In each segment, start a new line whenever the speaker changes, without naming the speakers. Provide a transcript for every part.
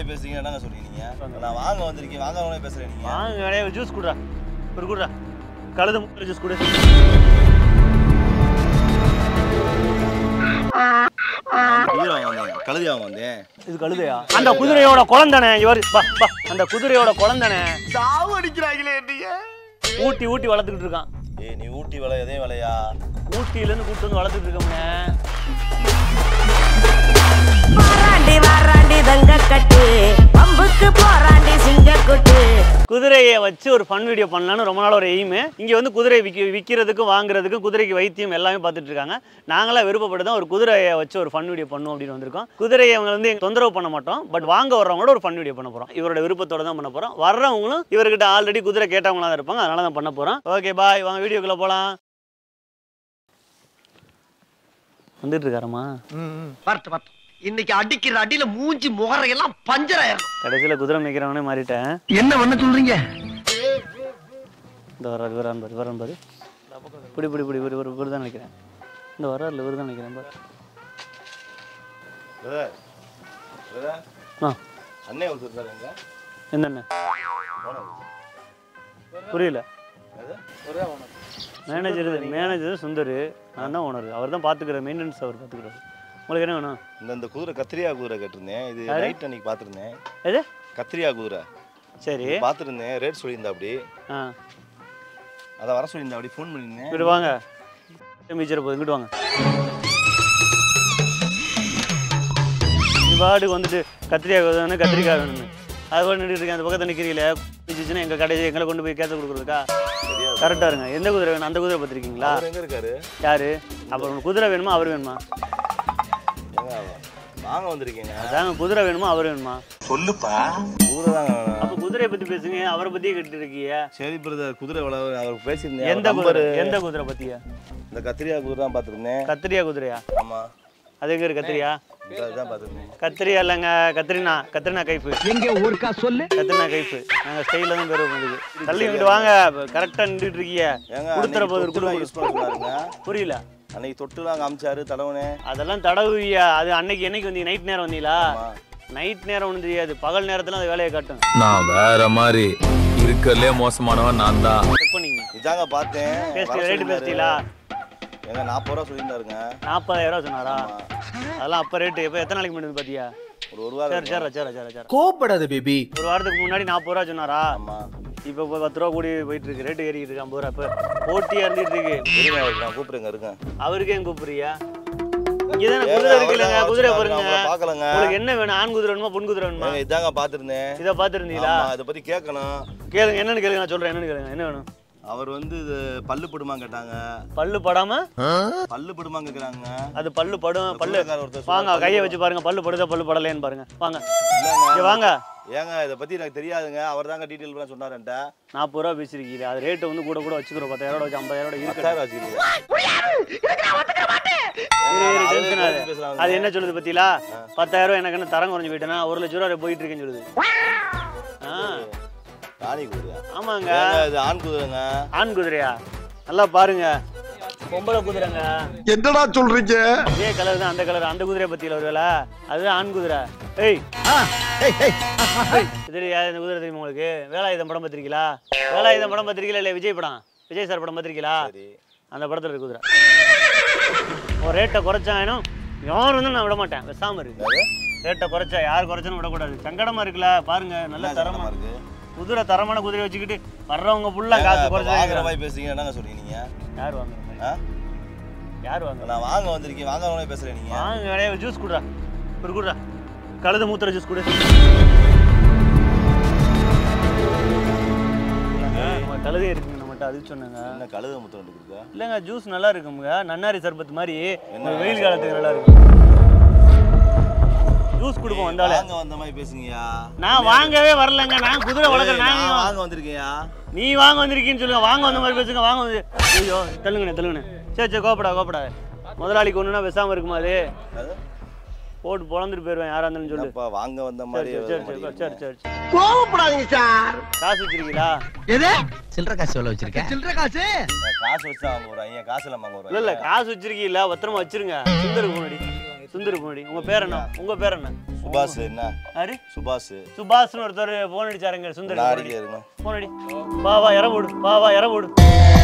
வாய் பேசுறீங்க என்னங்க சொல்றீங்க நீங்க நான் வாங்க வந்திருக்கேன் வாங்க வாங்க பேசுறேன் நீங்க
வாங்க வேலையை ஜூஸ் குடுறா ஒரு குடுறா கழுத முக்கிற ஜூஸ் குடு
குதிரை வாங்க வந்தேன் கழுதி வாங்க வந்தேன்
இது கழுதையா அந்த குதிரையோட குழந்தானே இவர் பா பா அந்த குதிரையோட குழந்தானே
சாவு அடிக்கிறாங்களே நீங்க
ஊட்டி ஊட்டி வளர்த்துக்கிட்டு இருக்கான்
ஏய் நீ ஊட்டி வலை எதே வலையா
ஊட்டியிலேருந்து கூட்டு வந்து வளர்த்துட்டு இருக்கோம்னே
வாராண்டி வாராண்டி தங்க கட்டு பம்புக்கு போராண்டி சிங்கக்குட்டு
குதிரையை வச்சு ஒரு ஃபன் வீடியோ பண்ணலான்னு ரொம்ப நாள் ஒரு எய்மு இங்கே வந்து குதிரை விற்க விற்கிறதுக்கும் வாங்குறதுக்கும் குதிரைக்கு வைத்தியம் எல்லாமே பார்த்துட்டு இருக்காங்க நாங்களாம் விருப்பப்பட்டு தான் ஒரு குதிரையை வச்சு ஒரு ஃபன் வீடியோ பண்ணும் அப்படின்னு வந்திருக்கோம் குதிரையை அவங்க வந்து எங்க தொந்தரவு பண்ண மாட்டோம் பட் வாங்க வர்றவங்களோட ஒரு ஃபன் வீடியோ பண்ண போகிறோம் இவரோட விருப்பத்தோட தான் பண்ண போகிறோம் வர்றவங்களும் இவர்கிட்ட ஆல்ரெடி குதிரை கேட்டவங்களா தான் இருப்பாங்க அதனால தான் பண்ண போகிறோம் ஓகே பாய் வாங்க வீடியோக்குள்ளே போகலாம் வந்துட்டு இருக்காரம்மா
வரட்டு வரட்டு இன்னைக்கு அடிக்கிற அடியில மூஞ்சி முகரையெல்லாம் பஞ்சர் ஆயிரும்
கடைசியில் குதிரை மேய்க்கிறவனே மாறிட்டேன்
என்ன பண்ண சொல்றீங்க
இந்த வர்றாரு வரான் பாரு வரான் பாரு பிடி பிடி பிடி ஒரு ஒரு தான் நினைக்கிறேன் இந்த வர்றாருல இவர் தான் நினைக்கிறேன் பாரு
பிரதர் பிரதர்
ஆ
அண்ணே ஒருத்தர் இருக்காருங்க
என்னென்ன புரியல மேனேஜர் மேனேஜர் சுந்தர் நான் தான் ஓனர் அவர் தான் பார்த்துக்கிறார் மெயின்டெனன்ஸ் அவர் பார்த்துக்கிறாரு உங்களுக்கு என்ன வேணும்
இந்த இந்த குதிரை கத்திரியா குதிரை கேட்டிருந்தேன் இது
யாரு?
நைட் அன்னைக்கு பார்த்துருந்தேன்
எது
கத்திரியா குதிரை
சரி
பார்த்துருந்தேன் ரேட் சொல்லியிருந்தா அப்படி
ஆ
அதை வர சொல்லியிருந்தா அப்படி ஃபோன் பண்ணியிருந்தேன்
இங்கிட்டு வாங்க மீச்சரை போகுது இங்கிட்டு வாங்க நீ பாட்டுக்கு வந்துட்டு கத்திரிக்காய் வேணும் கத்திரிக்காய் வேணும்னு அது கூட நின்றுட்டு இருக்கேன் அந்த பக்கத்தில் நிற்கிறீங்களே பிடிச்சிச்சுன்னா எங்கள் கடையை எங்களை கொண்டு போய் கேத்து கொடுக்குறதுக்கா கரெக்டாக இருங்க எந்த குதிரை வேணும் அந்த குதிரை பார்த்துருக்கீங்களா
அவர் எங்க இருக்காரு
யாரு அப்புறம் உங்களுக்கு குதிரை வேணுமா அவர் வேணுமா
ஏங்க வாங்க வந்திருக்கீங்க
அதாங்க குதிரை வேணுமா அவர் வேணுமா
குதிரை தாங்க வேணும்.
அப்போ குதிரையை பற்றி பேசுங்க அவரை பற்றியே கேட்டு இருக்கீங்க
சரி பிரதர் குதிரை விலை அவர் பேசியிருந்தேன்
எந்த
அவர்
குதிரை
number-
எந்த குதிரை பற்றியா
இந்த கத்திரியா குதிரை தான் பார்த்துருந்தேன்
கத்திரியா குதிரையா
ஆமா
அது எங்கே இருக்கு கத்திரியா
இந்த இதுதான் பார்த்துருந்தேன்
கத்திரியா இல்லைங்க கத்திரினா கத்திரினா கைப்பு
எங்க ஒருக்கா சொல்லு
கத்திரினா கைப்பு நாங்கள் ஸ்டைலில் தான் பேர் உங்களுக்கு தள்ளி இங்கிட்டு வாங்க கரெக்டாக நின்றுட்டு இருக்கீங்க
ஏங்க
கொடுத்துற போது
அன்னைக்கு தொட்டுலாம் யூஸ் பண்ண சொன்னாருங்க
புரியல
அன்னைக்கு தொட்டுலாம் காமிச்சாரு தடவுனே
அதெல்லாம் தடவுவியா அது அன்னைக்கு என்னைக்கு வந்தீங்க நைட் நேரம் வந்தீங்களா
ஆமா.
நைட் நேரம் ஒன்றும் தெரியாது பகல் நேரத்தில் அது வேலையை காட்டும்
நான் வேற மாதிரி இருக்கறதுலே மோசமானவன் நான் தான்
செக் பண்ணிங்க
இதாங்க பார்த்தேன்
பேசி
வர
ரேட்டு
சொல்லியிருந்தாரு.
பேசிட்டீங்களா
ஏங்க நாற்பது ரூபா சொல்லியிருந்தாருங்க
நாற்பதாயிரம் ரூபா சொன்னாரா அதெல்லாம் அப்போ ரேட்டு இப்போ எத்தனை நாளைக்கு முன்னாடி பார்த்தியா
ஒரு ஒரு வாரம்
சரி சரி சரி சரி சரி
கோபப்படாத பேபி
ஒரு வாரத்துக்கு முன்னாடி நாற்பது ரூபா சொன்னாரா
ஆமா
இப்போ இப்போ பத்து ரூபா கூடி போயிட்டு இருக்கு ரேட்டு ஏறிக்கிட்டு இருக்கு ஐம்பது ரூபா இப்போ போட்டியாக இருந்துட்டு இருக்கு
இருங்க அவருக்கு நான் கூப்பிடுங்க இருங்க
அவருக்கே எங்க கூப்பிடுறியா இங்கதானே குதிரை இருக்கு இல்லைங்க குதிரை பாருங்க
பார்க்கலங்க
உங்களுக்கு என்ன வேணும் ஆண் குதிரை வேணுமா பொன் குதிரை வேணுமா
ஏங்க இதாங்க பார்த்துருந்தேன்
இதை பார்த்துருந்தீங்களா
ஆமா இதை பத்தி கேட்கணும்
கேளுங்க என்னன்னு கேளுங்க நான் சொல்றேன் என்னன்னு கேளுங்க என்ன வேணும்
அவர் வந்து இது பல்லு படுமா கேட்டாங்க
பல்லு படாம
பல்லு படுமா கேக்குறாங்க
அது பல்லு படும் பல்லு
குதிரைக்காரர் ஒருத்தர்
வாங்க
சொன்னாரு,
கையை வச்சு பாருங்க பல்லு படுதா பல்லு படலைன்னு பாருங்க வாங்க
இல்லைங்க
இங்க வாங்க
ஏங்க இதை பத்தி எனக்கு தெரியாதுங்க அவர் தாங்க டீட்டெயில் பண்ண சொன்னார் என்கிட்ட
நாற்பது ரூபா பேசிருக்கீங்க அது ரேட்டு வந்து கூட கூட வச்சுக்கிறோம் பத்தாயிரம் ரூபா வச்சு ஐம்பதாயிரம் ரூபா இருக்கு
பத்தாயிரம் வச்சுக்கிறீங்க
டென்ஷன் ஆகுது அது என்ன சொல்லுது பத்திலா பத்தாயிரம் ரூபா எனக்கு என்ன தரம் குறைஞ்சு போயிட்டேன்னா ஒரு லட்ச ரூபா போயிட்டு இருக்கேன்னு சொல்லுது ஆ
ராணி குதிரையா
ஆமாங்க
ஏங்க, இது ஆண் குதிரைங்க
ஆண் குதிரையா நல்லா பாருங்க பொம்பளை குதிரைங்க
என்னடா சொல்றீங்க
இதே கலர் தான் அந்த கலர் அந்த குதிரையை பத்தியில ஒரு வேலை அதுதான் ஆண் குதிரை ஏய் இது தெரியா இந்த குதிரை தெரியுமா உங்களுக்கு வேலாயுதம் படம் பார்த்திருக்கீங்களா வேலாயுதம் படம் பார்த்திருக்கீங்களா இல்லை விஜய் படம் விஜய் சார் படம் பார்த்திருக்கீங்களா
சரி
அந்த படத்துல இருக்க குதிரை ஒரு ரேட்டை குறைச்சாயினும் யார் வந்து நான் விட மாட்டேன் பேசாம இருக்கு ரேட்டை குறைச்சா யார் குறைச்சாலும் விடக்கூடாது சங்கடமா இருக்குல்ல பாருங்க நல்ல
என்ன
தரமா
சங்கடமா இருக்கு
குதிரை தரமான குதிரை வச்சுக்கிட்டு வர்றவங்க ஃபுல்லா
ஏங்க,
காசு
இப்ப
குறைச்சு
வாங்குற
வாங்குறாங்க.
மாதிரி பேசுறீங்க என்னங்க சொல்றீங்க நீங்க
யார் வாங்குற மாதிரி
ஆ?
யார் வாங்குற
நான் வாங்க வந்திருக்கேன் வாங்க மாதிரி பேசுறேன் நீங்க
வாங்க வேலையை ஜூஸ் குடுறா ஒரு குடுறா கழுத மூத்திர ஜூஸ் குடு நம்ம கழுதை இருக்குங்க நம்மகிட்ட அது சொன்னாங்க
என்ன கழுத முத்தம் ரெண்டு கொடுக்க
இல்லைங்க ஜூஸ் நல்லா இருக்குங்க நன்னாரி சர்பத் மாதிரி இந்த வெயில் காலத்துக்கு நல்லா இருக்கும் ஜூஸ் கொடுப்போம் வந்தாலே
வாங்க வந்த மாதிரி பேசுங்கயா
நான் வாங்கவே வரலங்க நான் குதிரை வளர்க்குறேன்
நான்
நான்
வாங்க வந்திருக்கேன்யா
நீ வாங்க வந்திருக்கீன்னு சொல்லுங்க வாங்க வந்த மாதிரி பேசுங்க வாங்க வந்து ஐயோ தள்ளுங்கண்ணே தள்ளுங்கண்ணே சரி சரி கோப்படா கோப்படா முதலாளிக்கு ஒன்றுனா பேசாமல் இருக்குமா அது
அது?
போட்டு பொழந்துட்டு போயிடுவேன் யாரா இருந்தாலும் சொல்லு
என்னப்பா வாங்க வந்த
சரி
மாதிரி
சரி சரி சரி
வர
சரி சரி சரி
கோவப்படாதீங்க சார்
காசு வச்சிருக்கீங்களா
எது
சில்லற காசு எவ்வளவு வச்சிருக்க
சில்லற காசு
நான் காசு வச்சு தான் வாங்க போறேன் ஏன் காசு இல்லாம வாங்க
இல்ல இல்ல
போறேன்
காசு வச்சிருக்கீங்களா பத்திரமா வச்சிருங்க சுந்தருக்கு முன்னாடி சுந்தருக்கு முன்னாடி உங்க பேர் என்ன உங்க பேர் என்ன
சுபாஷ் என்ன
யாரு
சுபாஷ்
சுபாஷ்னு ஒருத்தர் போன் அடிச்சாருங்க சுந்தர்
நான் அடிக்க இருங்க
போன் அடி வா வா இற போடு வா வா இற போடு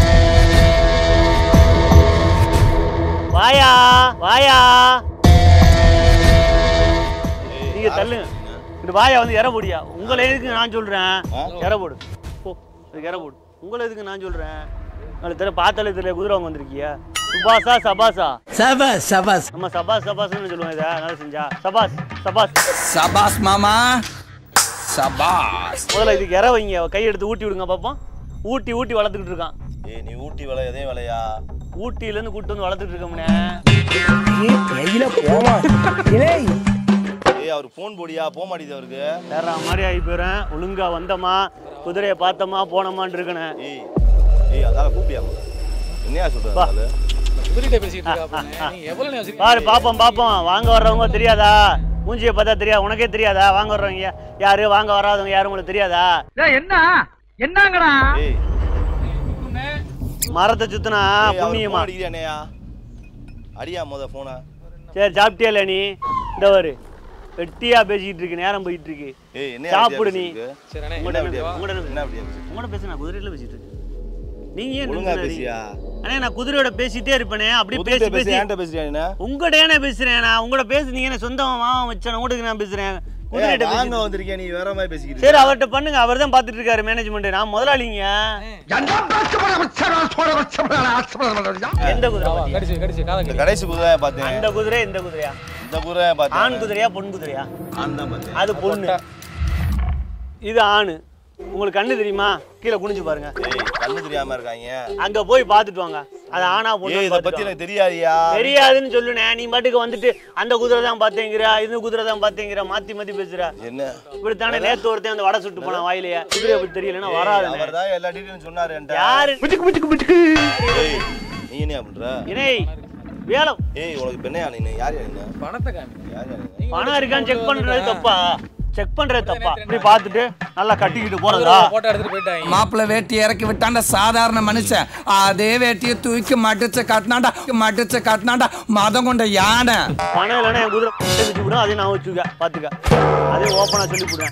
வாயா வாயா நீங்க தள்ளுங்க இந்த வாயா வந்து இற போடியா உங்களை எதுக்கு நான் சொல்றேன்
ஆ?
இற போடு போ அதுக்கு இற போடு உங்களை எதுக்கு நான் சொல்றேன் நாலு தெரியல பார்த்தாலே தெரியல குதிரை வாங்க வந்திருக்கியா சுபாஷா சபாஷா
சபாஸ் சபாஸ்
நம்ம சபாஸ் சபாஸ்னு சொல்லுவோம் இதை நல்லா செஞ்சா சபாஸ் சபாஸ்
சபாஸ் மாமா சபாஸ்
முதல்ல இதுக்கு இற வைங்க கை எடுத்து ஊட்டி விடுங்க பாப்போம் ஊட்டி ஊட்டி வளர்த்துக்கிட்டு இருக்கான்
ஏய் நீ ஊட்டி வலை எதே வலையா
ஊட்டியில இருந்து கூட்டு வந்து வளர்த்துட்டு இருக்கோம்னே
ஏய் அவர் ஃபோன் போடியா போக மாட்டேங்குது அவருக்கு
வேற மாதிரி ஆகி போயிடும் ஒழுங்கா வந்தோமா குதிரையை பார்த்தோமா போனோமான்னு இருக்கணும்
ஏய் ஏய் அதால கூப்பிடியா என்னையா சொல்றது
வா.
அதால?
குதிரைகிட்ட பேசிட்டு இருக்கா நீ எவ்வளவு நேரம் வச்சிருக்கீங்க?
பாரு பாப்போம் பாப்போம் வாங்க வர்றவங்க தெரியாதா மூஞ்சியை பார்த்தா தெரியாது உனக்கே தெரியாதா வாங்க வர்றவங்க யாரு வாங்க வராதவங்க யாரும் உங்களுக்கு தெரியாதா
என்ன என்னங்கடா
ஏய்
மரத்தை சுத்தினா
ஏய், அவர்
புண்ணியமா
phone அடிக்கிறியா என்னையா அடியா முத போன
சரி சாப்பிட்டியா இல்ல நீ இந்த ஒரு வெட்டியா பேசிக்கிட்டு இருக்கு நேரம் போயிட்டு இருக்கு
ஏய் என்ன
சாப்பிடு நீ.
சரி அண்ணே,
என்ன அப்படியா
உங்கள்ட்ட
என்ன அப்படியா பேசுற?
உங்களோட பேச நான் குதிரையில பேசிட்டு இருக்கேன் நீங்க ஏன்
ஒழுங்கா
நிறுத்தினாரு?
பேசியா
அண்ணே நான் குதிரையோட பேசிட்டே இருப்பேனே அப்படி
புதுட்ட
பேசி
பேசி
பேசி
ஏன்ட்ட பேசுறியா என்ன
உங்கள்கிட்ட ஏன் பேசுறேன் நான் உங்களோட பேசுனீங்க என்ன சொந்தம் மாவன் வச்சேன் உங்களுக்கு நான் பேசுறேன்
ஏய்,
குதிரையிட்ட
வாங்க
பேசி
வந்திருக்கியா நீ வேற மாதிரி பேசிக்கிட்டு
சரி அவர்கிட்ட பண்ணுங்க அவர் தான் பாத்துட்டு இருக்காரு மேனேஜ்மெண்ட் நான் முதலாளிங்க எந்த குதிரை
வா,
பாத்தீங்க?
கடிச்சு கடிச்சு காதை
இந்த
கடி
கடைசி குதிரை பார்த்தேன்
அந்த குதிரை இந்த குதிரையா
இந்த குதிரை பார்த்தேன்
ஆண் குதிரையா பொன் குதிரையா
ஆண் தான் பார்த்தேன்
அது பொண்ணு இது ஆணு உங்களுக்கு கண்ணு தெரியுமா கீழே குனிஞ்சு பாருங்க
ஏய் கண்ணு தெரியாம இருக்காங்க
அங்க போய் பாத்துட்டு வாங்க அது ஆனா
ஏய்
பொண்ணு
இத பத்தி எனக்கு தெரியாதியா
தெரியாதுன்னு சொல்லுனே நீ பாட்டுக்கு வந்துட்டு அந்த குதிரை தான் பார்த்தேங்கிற இந்த குதிரை தான் பார்த்தேங்கிற மாத்தி மாத்தி பேசுற
என்ன
இப்படித்தானே நேத்து ஒருத்தன் அந்த வடை சுட்டு போனான் வாயிலேயே குதிரை அப்படி தெரியலன்னா வராது
அவர் தான் எல்லா டீட்டெயிலும் சொன்னாரு என்கிட்ட.
யாரு
ஏய் நீ என்ன பண்ற
இணை வேலம்
ஏய் உனக்கு பெண்ணையா நீ யார் யார் நீ
பணத்தை காமி
யார் யார் நீ
பணம் இருக்கான்னு செக் பண்றது தப்பா செக் பண்றது தப்பா இப்படி பார்த்துட்டு நல்லா கட்டிக்கிட்டு போறதா
போட்டோ எடுத்துட்டு போயிட்டாங்க
மாப்பிள்ள வேட்டி இறக்கி விட்டாண்ட சாதாரண மனுஷன் அதே வேட்டியை தூக்கி மடிச்சு கட்டினாண்டா மடிச்சு கட்டினாண்டா மதம் கொண்ட யானை
பணம் இல்லைன்னா என் குதிரை வச்சு விடும் அதையும் நான் வச்சுக்க பாத்துக்க அதையும் ஓப்பனா சொல்லி விடுறேன்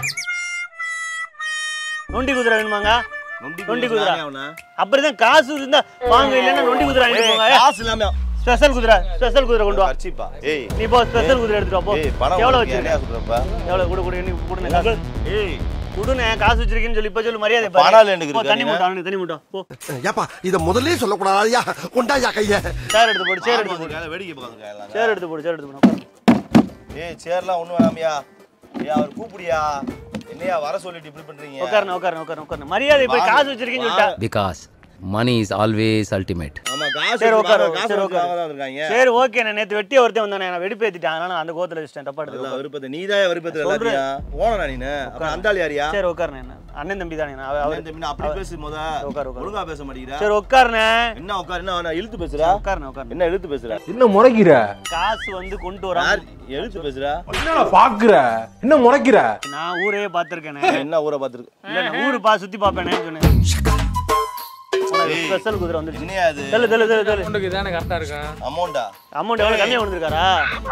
நொண்டி குதிரை வேணுமாங்க
நொண்டி
நொண்டி
குதிரை
குதிரை.
நானே அவனை.
அப்படிதான் காசு இருந்தா வாங்க இல்லைன்னா நொண்டி குதிரை வாங்கிட்டு போங்க
காசு இல்லாம
ஸ்பெஷல் குதிரை ஸ்பெஷல் குதிரை கொண்டு வா
கர்ச்சிப்பா ஏய்
நீ போ ஸ்பெஷல் குதிரை எடுத்துட்டு வா போ
ஏய் பணம்
எவ்வளவு
உனக்கு
வச்சிருக்க
என்னையா சொல்றப்ப
எவ்வளவு கொடு கொடு நீ கொடுங்க காசு
ஏய்
கொடுனே காசு வச்சிருக்கேன்னு சொல்லி இப்ப சொல்லு மரியாதை
பணம் எனக்கு
போ
இருக்கா
தண்ணி
நீ?
மூட்டை அவனுக்கு தண்ணி மூட்டை போ
ஏப்பா இத முதல்லயே சொல்லக்கூடாதா கொண்டாயா கைய
சேர் எடுத்து போடு சேர் எடுத்து போடு
உட்கார்ந்து வேடிக்கை பார்த்துருக்காங்க எல்லாம்.
சேர் எடுத்து போடு சேர் எடுத்து போடு
ஏய் சேர்லாம் ஒண்ணும் வேணாமியா ஏய் அவர் கூப்பிடியா என்னையா வர சொல்லிட்டு இப்படி பண்றீங்க
உட்காருங்க உட்காருங்க உட்காருங்க உட்காருங்க மரியாதை போய் காசு வச்சிருக்கேன்னு சொல்லிட்டா
because money is always ultimate
ஆமா காசு
சரி, உட்காரு,
வாங்க, காசு
சரி,
வாங்க
உட்காரு.
தான் இருக்காங்க
சரி ஓகே நான் நேத்து வெட்டிய ஒருத்தன் வந்தானே நான் வெடிப்பேத்திட்டேன் அதனால நான் அந்த கோத்துல வச்சிட்டேன் தப்பா
எல்லாம்
எடுத்து
விருப்பத்தை நீதான் விருப்பத்தில் எல்லாத்தையும் போனா நீனு அப்புறம் அந்த ஆள் யாரியா
சரி உட்காருண்ணே என்ன அண்ணன் தம்பி தானே நான் அவர்
இந்த மீன் அப்படி பேசு முத
உட்காரு, உட்காரு.
ஒழுங்கா பேச மாட்டேங்கிற
சரி உட்காருண்ணே
என்ன உட்காரு என்ன நான் இழுத்து பேசுறா
உட்காருண்ணே உட்காருண்ணே
என்ன இழுத்து பேசுற
என்ன முறைக்கிற
காசு வந்து கொண்டு
யார்
வராம
எழுத்து பேசுறா
என்னடா பாக்குற என்ன முறைக்கிற
நான் ஊரே பார்த்திருக்கேனே
என்ன ஊரை பார்த்துருக்கு
இல்ல நான் ஊரு பா சுத்தி பாப்பேனே சொன்னேன் ஸ்பெஷல் குதிரை வந்துருச்சு
என்னையா அது
தெல்லு தெல்லு தெல்லு தெல்லு
உனக்கு இதானே கரெக்டா இருக்கும்
அமௌண்டா
அமௌண்ட் எவ்வளவு கம்மியா வந்துருக்காரா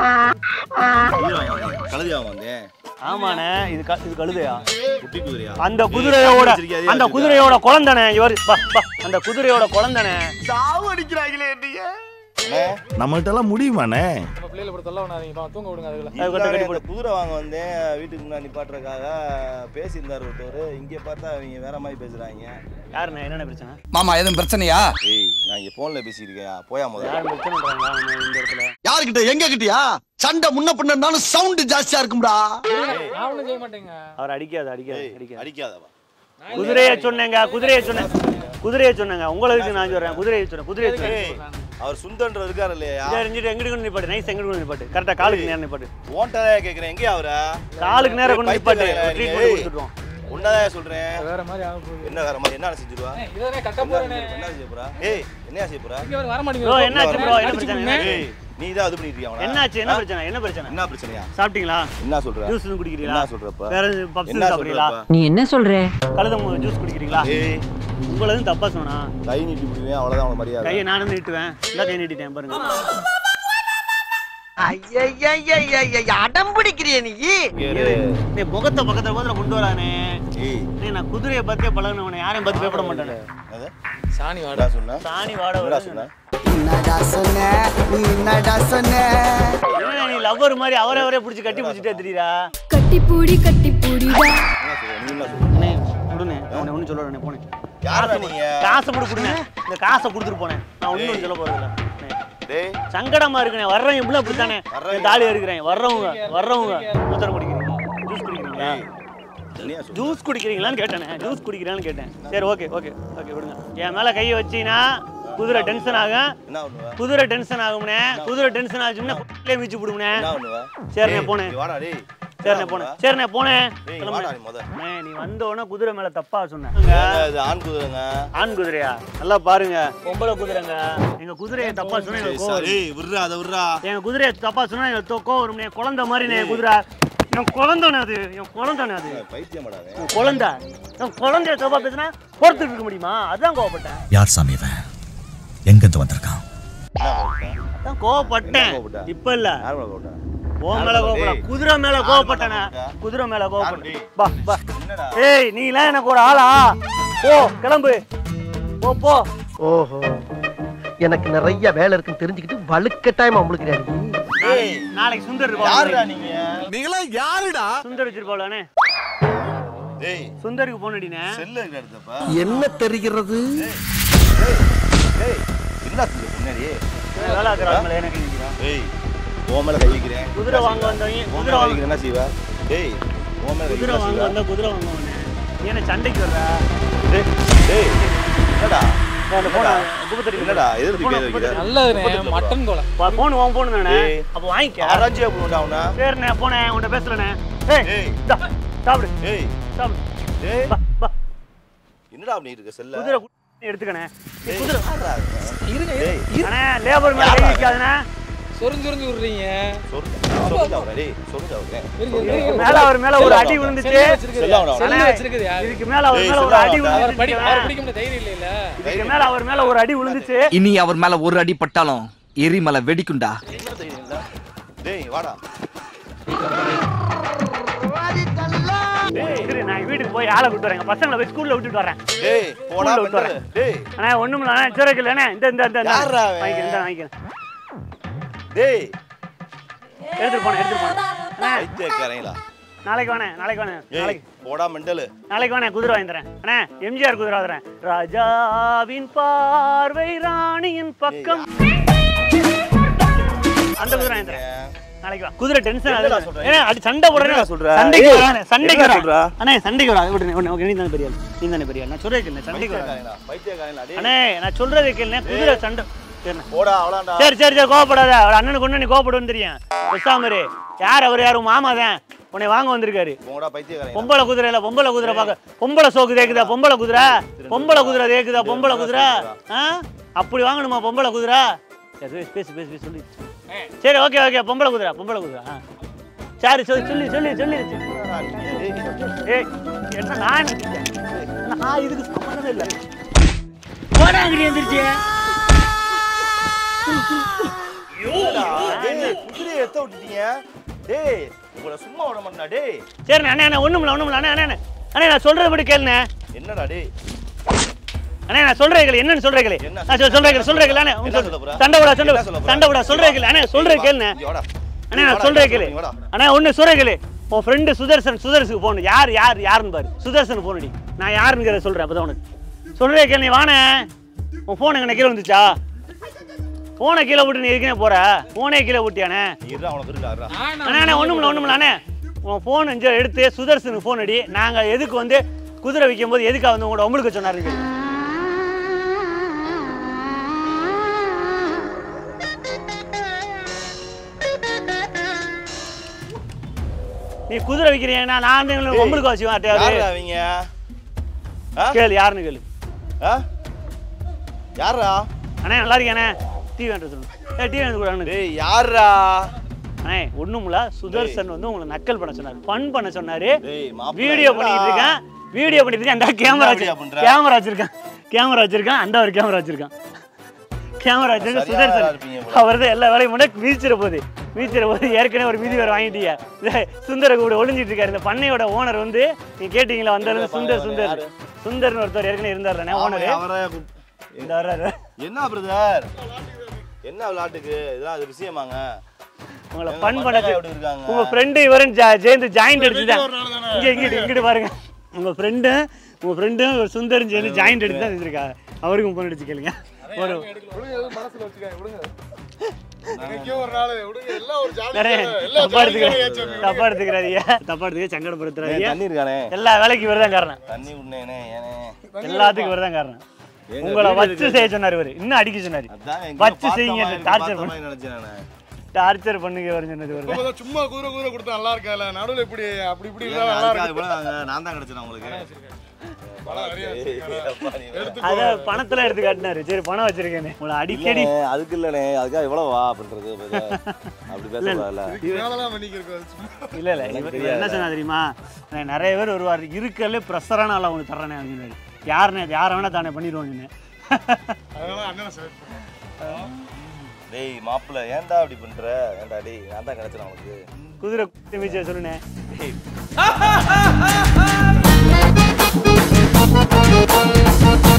கழுதி அவன் வந்தேன்
ஆமாண்ணே இது க- இது கழுதையா
குட்டி குதிரையா
அந்த
ஏய்,
குதிரையோட
வச்சிருக்கியா, அதையே
அந்த
வச்சிருக்கா?
குதிரையோட குழந்தனே இவர் பா பா அந்த குதிரையோட குழந்தனே
சாவு அடிக்கிறாங்களே என்னைய
நம்மள்ட்ட எல்லாம் முடியுமாண்ணே
நம்ம பிள்ளைகளை போட்டு தொல்லை பண்ணாதீங்க பா, தூங்க விடுங்க அதுக்குள்ள
அது கொட்ட கட்டி
இந்த குதிரை வாங்க வந்தேன் வீட்டுக்கு முன்னாடி நிப்பாட்டுறதுக்காக பேசியிருந்தார் ஒருத்தர் இங்கே பார்த்தா அவங்க வேற மாதிரி பேசுறாங்க
யாருண்ணே என்னென்ன பிரச்சனை
மாமா எதுவும் பிரச்சனையா
ஏய் நான் இங்கே ஃபோனில் பேசியிருக்கேன் போயா முதல்ல
யாரும் பிரச்சனைன்றாங்களா நம்ம இந்த இடத்துல
யாருக்கிட்ட எங்க கிட்டயா சண்டை முன்ன பின்ன இருந்தாலும் சவுண்ட் ஜாஸ்தியா இருக்கும்டா
நான் ஒண்ணும் செய்ய மாட்டேங்க
அவர் அடிக்காது அடிக்காது
ஏய்,
அடிக்காது
அடிக்காதவா
குதிரையை சொன்னேங்க குதிரையை சொன்னேன் குதிரையை சொன்னேங்க உங்களுக்கு நான் சொல்றேன் குதிரையை சொன்னேன் குதிரையை சொன்னேன்
ஏய் அவர் சுந்தன்ற இருக்காரு இல்லையா
இதை எரிஞ்சிட்டு எங்கிட்டு கொண்டு நிப்பாட்டு நைஸ் எங்கிட்டு கொண்டு நிப்பாட்டு கரெக்டா காலுக்கு நேரம் நிப்பாட்டு
ஓன்ட்டதா கேட்குறேன் எங்கே அவரா
காலுக்கு நேரம் கொண்டு நிப்பாட்டு
பைத்தியக்காரன்
ட்ரீட்மெண்ட்
ஏய்.
கொடுத்துட்டோம்
உன்னதான் சொல்றேன்
வேற மாதிரி ஆக போகுது
என்ன வேற மாதிரி என்ன செஞ்சிருவா
ஏய், இதானே கட்ட போறேனே
என்ன செய்ய போறா ஏய் என்ன செய்ய போறா
இங்க வர வர
ப்ரோ
மாட்டேங்குது
என்னாச்சு ப்ரோ என்ன பிரச்சனை
ஏய் நீ தான் இது பண்ணிட்டு இருக்கியா அவனை?
என்னாச்சு என்ன பிரச்சனை என்ன பிரச்சனை
என்ன பிரச்சனையா
சாப்பிட்டீங்களா
என்ன சொல்ற
ஜூஸ் எதுவும் குடிக்கிறீங்களா
என்ன சொல்றப்ப
வேற பப்ஸ்
என்ன
சாப்பிடுறீங்களா
சொல்றப்ப
நீ என்ன சொல்ற
கழுத ஜூஸ் குடிக்கிறீங்களா
ஏய்
உங்களதும் தப்பா சொன்னா
கை நீட்டி முடிவேன் அவ்வளவுதான் அவன மரியாதை
கையை நானும் நீட்டுவேன் இந்த கை நீட்டிட்டேன் பாருங்க
அடம் பிடிக்கிறிய நீ
நீ முகத்தை பக்கத்துல பக்கத்துல கொண்டு வரானே நீ நான் குதிரையை பத்தியே பழகினவனே யாரையும் பத்தி பயப்பட மாட்டானே
சாணி வாடா
என்னடா சொன்ன
சாணி வாட
என்னடா சொன்ன
என்னடா சொன்ன நீ என்னடா சொன்ன
என்ன நீ லவ்வர் மாதிரி அவரே அவரே பிடிச்சி கட்டி பிடிச்சிட்டே தெரியுதா
கட்டி பூடி கட்டி பூடிடா
என்ன சொல்ற நீ என்ன சொல்ற
அண்ணே கொடுண்ணே அவனை ஒன்றும் சொல்ல போனேன்
யாரா நீங்க
காசை கொடு கொடுங்க இந்த காசை கொடுத்துட்டு போனேன் நான் ஒன்றும் சொல்ல போறது இல்ல
டேய்
சங்கடமா இருக்குண்ணே வர்றவங்க இப்படி அப்படித்தானே
வர்றவங்க.
தாலி இருக்கிறேன் வர்றவங்க வர்றவங்க மூத்தரம் குடிக்கிறீங்க ஜூஸ் குடிக்கிறீங்களா
தனியா சொல்லு
ஜூஸ் குடிக்கிறீங்களான்னு கேட்டேனே ஜூஸ் குடிக்கிறீங்களான்னு கேட்டேன் சரி ஓகே ஓகே ஓகே விடுங்க என் மேல கையை வச்சீங்கன்னா குதிரை டென்ஷன் ஆகும்
என்ன பண்ணுவ
குதிரை டென்ஷன் ஆகும்னே குதிரை டென்ஷன் ஆச்சுன்னா புள்ளைய மிச்சு விடும்னே
என்ன பண்ணுவ
சரிண்ணே
டேய்,
போனேன்
நீ வாடா டேய்
சரிண்ணே போனேன் சரிண்ணே போனேன்
டேய்
கிளம்புண்ணே.
வாடா நீ முத
அண்ணே, நீ வந்த உடனே குதிரை மேல தப்பா சொன்னேன்
ஏங்க, இது ஆண் குதிரைங்க
ஆண் குதிரையா நல்லா பாருங்க பொம்பளை குதிரைங்க எங்க குதிரையை தப்பா சொன்னா
சரி,
எங்களுக்கு கோவம் வரும்.
சரி விட்றா அதை விட்றா
எங்க குதிரையை தப்பா சொன்னா எங்களுக்கு தோ- கோவம் வரும்னே குழந்தை மாதிரி என் குதிரை என் குழந்தைனே அது என் குழந்தைனே அது
பைத்தியமாடாவே
உன் குழந்தை என் குழந்தைய தப்பா பேசினா பொறுத்துட்டு இருக்க முடியுமா அதான் கோவப்பட்டேன்
யார் சாமி இவன் எங்கிருந்து வந்திருக்கான்
என்ன போட்டேன்
அதான் கோவப்பட்டேன்
என்ன கோவப்பட்ட?
இப்ப இல்ல
யார் மேல போட்டேன்
உன் மேல கோவப்பட
டேய்.
குதிரை மேல
யார்
கோவப்பட்டேனே
மேல கோவப்பட்ட?
குதிரை மேல கோவப்பட்ட
டேய்.
பா பா
என்னடா
ஏய் நீ எல்லாம் எனக்கு ஒரு ஆளா போ கிளம்பு போ போ
ஓஹோ எனக்கு நிறைய வேலை இருக்குன்னு தெரிஞ்சுக்கிட்டு வலுக்கட்டாயமா முழுக்கிறாரு
டேய்
நாளைக்கு சுந்தர்
யாருடா
இருப்பான்
நீங்க
நீங்களா யாருடா
சுந்தர் வச்சிருப்பாளே
டேய்
சுந்தருக்கு போன் அடினே
செல்ல இருக்க எடுத்தப்ப
என்ன தெரிகிறது
டேய் என்ன செல்ல பின்னாடி
வேலை ஆக்குறாங்களே எனக்கு நினைக்கிறான்
டேய் உன் மேல கை வைக்கிறேன்
குதிரை வாங்க வந்தவங்க
உன்
குதிரை
மேல கை
வாங்க
வைக்கிறேன் என்ன செய்வ டேய் உன் மேல கை
குதிரை
வைக்கிறேன்
வாங்க
செய்வ
வந்தா குதிரை வாங்க வந்தேன் நீ என்ன சண்டைக்கு வர்ற
டேய் டேய் என்னடா
அந்த போன குப்பத்தடி
என்னடா எதிர்த்து கை வைக்கிற
நல்லதுண்ணே மட்டன் கொலை
போன் வாங்க போன் தானே
டேய்.
அப்ப வாங்கிக்க
ஆராய்ச்சியா போடுடா அவனா
சரிண்ணே போனேன் உன்கிட்ட பேசுறேனே ஏய்
டேய்
இந்தா, சாப்பிடு
டேய்
சாப்பிடு
டேய்
பா பா
என்னடா அப்படி இருக்க செல்ல
குதிரை கு- எடுத்துக்கணே நீ
டேய்,
குதிரை
யார்றா இவன்?
இருங்க
டேய்
அண்ணே லேபர் மேல கை வைக்காதண்ணே
சொரிஞ்சு சொரிஞ்சு விடுறீங்க
சொருங்க சொருங்க அவனை டேய் சொருங்க அவனை
இருங்க, இருங்க, இருங்க.
மேல அவர் மேல ஒரு அடி விழுந்துச்சு
செல்லு வச்சிருக்குது
செல்லு அவனை.
செல்லு
அண்ணே,
வச்சிருக்குது யாரு
இதுக்கு மேல அவர்
டேய்,
மேல ஒரு
சொல்லு
அடி
அவன்கிட்ட.
அவர் படி அவர்
விழுந்துச்சு
பிடிக்க முடிய தைரியம் இல்ல
இதுக்கு மேல அவர் மேல ஒரு அடி விழுந்துச்சு
இனி அவர் மேல ஒரு அடி பட்டாலும் எரிமலை வெடிக்குண்டா
என்ன தெரியுங்களா டேய் வாடா
இரு, நான் வீட்டுக்கு போய் ஆளை விட்டு வரேன் பசங்களை போய் ஸ்கூல்ல விட்டுட்டு வரேன்
டேய் போடா
ஸ்கூல்ல விட்டு
மெண்டலு.
வரேன்
டேய்
அண்ணா ஒண்ணும் இல்ல சிறகு இல்லண்ணே இந்த இந்த இந்த இந்த.
யார்றா அவன்?
வாங்கிக்கிறேன் இந்த வாங்கிக்கிறேன்
டேய்
எடுத்துட்டு போனேன் எடுத்துட்டு போனேன் அண்ணா
வைத்தியக்காரங்களா
நாளைக்கு வானே நாளைக்கு வானே
ஏய்
நாளைக்கு
போடா மெண்டலு
நாளைக்கு வானே குதிரை வாங்கி தரேன் அண்ணே எம்ஜிஆர் குதிரை தரேன் ராஜாவின் பார்வை ராணியின் பக்கம் அந்த குதிரை வாங்கி தரேன் நாளைக்கு வா குதிரை டென்ஷன்
என்னடா
ஆகுது
சொல்ற?
ஏன்னா அது சண்டை போடுறேன்
என்னடா சொல்ற?
சண்டைக்கு
ஏய்,
வரானே சண்டைக்கு
என்னடா
வரா
சொல்ற?
அண்ணே சண்டைக்கு வரா விடுனே உடனே ஓகே நீ தானே பெரிய ஆள் நீ தானே பெரிய ஆள் நான் சொல்றேன் சண்டைக்கு வரா
வைத்தியக்காரங்களா வைத்தியக்காரங்களா டேய்
அண்ணே நான் சொல்றது கேளுண்ணே குதிரை சண்டை சரிண்ணே
போடா அவளாண்டா
சரி சரி சரி கோவப்படாத அவள் அண்ணனுக்கு ஒண்ணு நீ கோவப்படுன்னு தெரியும் பேசாம இரு யார் அவர் யாரும் மாமா தான் உன்னை வாங்க வந்திருக்காரு
போடா பைத்தியக்காரங்களா
பொம்பளை குதிரை இல்ல பொம்பளை குதிரை பார்க்க பொம்பளை சோக்கு தேக்குதா பொம்பளை குதிரை பொம்பளை குதிரை தேக்குதா பொம்பளை குதிரை ஆ அப்படி வாங்கணுமா பொம்பளை குதிரை சரி, பேசு பேசு பேசு பேசு சொல்லி சரி ஓகே ஓகே பொம்பளை குதிரை பொம்பளை குதிரை ஆ. சரி சொல்லி சொல்லி சொல்லி சொல்லிருச்சு ஏய் என்ன நான் நினைச்சேன். நான் இதுக்கு சம்மந்தமே இல்லை போடாங்கடி எந்திரிச்சு
டேய் குதிரையை எத்த விட்டுட்டீங்க டேய் உங்களை சும்மா விட மாட்டா டேய்
சரி அண்ணே அண்ணே ஒண்ணும் இல்லை ஒண்ணும் இல்லை அண்ணே அண்ணே அண்ணே அண்ணே நான் சொல்றதை மட்டும் கேளுண்ணே
என்னடா டேய்
அண்ணே நான் சொல்றேன் கேளு என்னன்னு சொல்றேன் கேளு
என்ன?
நான் சொல் சொல்றேன் கேளு சொல்றேன் கேளு அண்ணே
என்ன சொல்ல போற?
சண்டை விடா சண்டை
என்ன சொல்ல போற?
சண்டை விடா சொல்றேன் கேளு அண்ணே சொல்றேன் கேளுண்ணே
இங்க வாடா
அண்ணே
வாடா,
நான் சொல்றேன்
இங்க
கேளு
வாடா.
அண்ணே ஒண்ணு சொல்றேன் கேளு உன் ஃப்ரெண்டு சுதர்சன் சுதர்ஸுக்கு போன் யார் யார் யாருன்னு பாரு சுதர்சன் போன் அடி நான் யாருங்கிறத சொல்றேன் அப்பதான் உனக்கு சொல்றேன் கேளு நீ வானே உன் போன் எங்க கீழே வந்துச்சா போனை கீழே விட்டு நீ இருக்கனே போற போனே கீழே விட்டியானே
இருடா உனக்கு இருக்கா இருடா
அண்ணா அண்ணா ஒண்ணுமில்ல ஒண்ணுமில்ல அண்ணே உன் ஃபோன் அஞ்சு எடுத்து சுதர்சனுக்கு ஃபோன் அடி நாங்க எதுக்கு வந்து குதிரை விற்கும் போது எதுக்காக வந்து உங்களோட உங்களுக்கு சொன்னாருங்க நீ குதிரை விற்கிறீங்கன்னா நான் வந்து எங்களுக்கு உங்களுக்கு வச்சு
யாருடா
மாட்டேன்
அவங்க ஆ?
கேளு யாருன்னு கேளு
ஆ? யாருடா
அண்ணே நல்லா இருக்கேண்ணே டிவி வேண்ட சொல்லுங்க ஏ டிவி வேண்டு கூட
டேய் யாருடா
அண்ணே ஒண்ணுமில்ல சுதர்சன் வந்து உங்களை நக்கல் பண்ண சொன்னாரு ஃபன் பண்ண சொன்னாரு
டேய் மாப்பிள்ளை
வீடியோ
என்னடா?
பண்ணிட்டு இருக்கேன் வீடியோ பண்ணிட்டு இருக்கேன் அந்த கேமரா
என்ன video பண்ற?
கேமரா வச்சிருக்கான் கேமரா வச்சிருக்கான் அந்த ஒரு கேமரா வச்சிருக்கான் கேமரா வச்சிருக்க
சரியான ஆளா
சுதர்சன்
இருப்பீங்க போல.
அவர் தான் எல்லா வேலையும் முன்னாடி வீழ்ச்சிட போகுது மீச்சர் ஒரு ஏற்கனவே ஒரு மிதி வேறு வாங்கிட்டீங்க இந்த சுந்தர கூட ஒளிஞ்சிட்டு இருக்காரு இந்த பண்ணையோட ஓனர் வந்து நீங்க கேட்டீங்களா வந்தாலும் சுந்தர் சுந்தர் சுந்தர்னு ஒருத்தர் ஏற்கனவே இருந்தாருண்ணே ஓனர்
அவரை கூப்-
இந்த வர்றாரு
என்ன பிரதர் என்ன விளையாட்டுக்கு இதெல்லாம் அது விஷயமாங்க
உங்களை
எங்க
ஃபன்
பட்டாக்கா
பண்ண
எப்படி இருக்காங்க?
உங்க ஃப்ரெண்டு இவரும் ஜா- சேர்ந்து ஜாயிண்ட் அடிச்சுதான் இங்க இங்கிட்டு இங்கிட்டு பாருங்க உங்க ஃப்ரெண்டு உங்க ஃப்ரெண்டும் சுந்தரும் சேர்ந்து ஜாயிண்ட் அடிச்சு தான் செஞ்சிருக்காங்க அவருக்கும் ஃபோன் அடிச்சு கேளுங்க ஒரு நிறைய தப்பா எடுத்துக்கிறாரு தப்பா எடுத்துக்கிறாதீங்க தப்பா எடுத்துக்க சங்கடப்படுத்துறாதீங்க
தண்ணி இருக்கானே
எல்லா வேலைக்கும் இவர் தான் காரணம்
தண்ணி விடனே ஏனே
எல்லாத்துக்கும் இவர் தான் காரணம்
எங்க
உங்களை
வீடு
வச்சு
இருக்கு.
செய்ய சொன்னார் இவரு இன்னும் அடிக்க சொன்னாரு
அதான் எங்கேயோ
வச்சு
பார்த்த
செய்யுங்க
மாதிரி-
டார்ச்சர்
பார்த்த
பண்ணு
மாதிரி நினைச்சேன் நானு.
டார்ச்சர் பண்ணுங்க இவர் சொன்னது இவர் தான்
சும்மா குதிரை குதிரை கொடுத்தா நல்லா இருக்கல நடுவுல இப்படி அப்படி இப்படி
ஏங்க,
இருந்தா நல்லா
அதுக்காக
இருக்கு
இவ்வளவு நாங்க- நான் தான் கிடைச்சேன் உங்களுக்கு அப்பா, நீ வேற.
அத பணத்துல எடுத்து காட்டினாரு சரி பணம் வச்சிருக்கேன்னு உங்களை அடிக்கடி
இல்லண்ணே, அதுக்கு இல்லண்ணே அதுக்காக எவ்வளவு வா அப்படின்றது brother. அப்படி பேசக்கூடாதுல்ல
மேலதான் பண்ணிக்கிறோம்
இல்ல இல்ல இவர் இவர் என்ன சொன்னா தெரியுமா நான் நிறைய பேர் வருவார் இருக்கல ப்ரெஷரான ஆள் அவங்க தர்றேனே அப்படின்னாரு யாருனே அது யாரை வேணா தானே பண்ணிடுவாங்கன்னு
அதனால அண்ணனை செலக்ட்
டேய் மாப்பிள்ள ஏன்டா அப்படி பண்ற ஏன்டா டேய் நான் தான் கிடைச்சேன் உனக்கு
குதிரை மிச்சம் சொல்லுனே
டேய்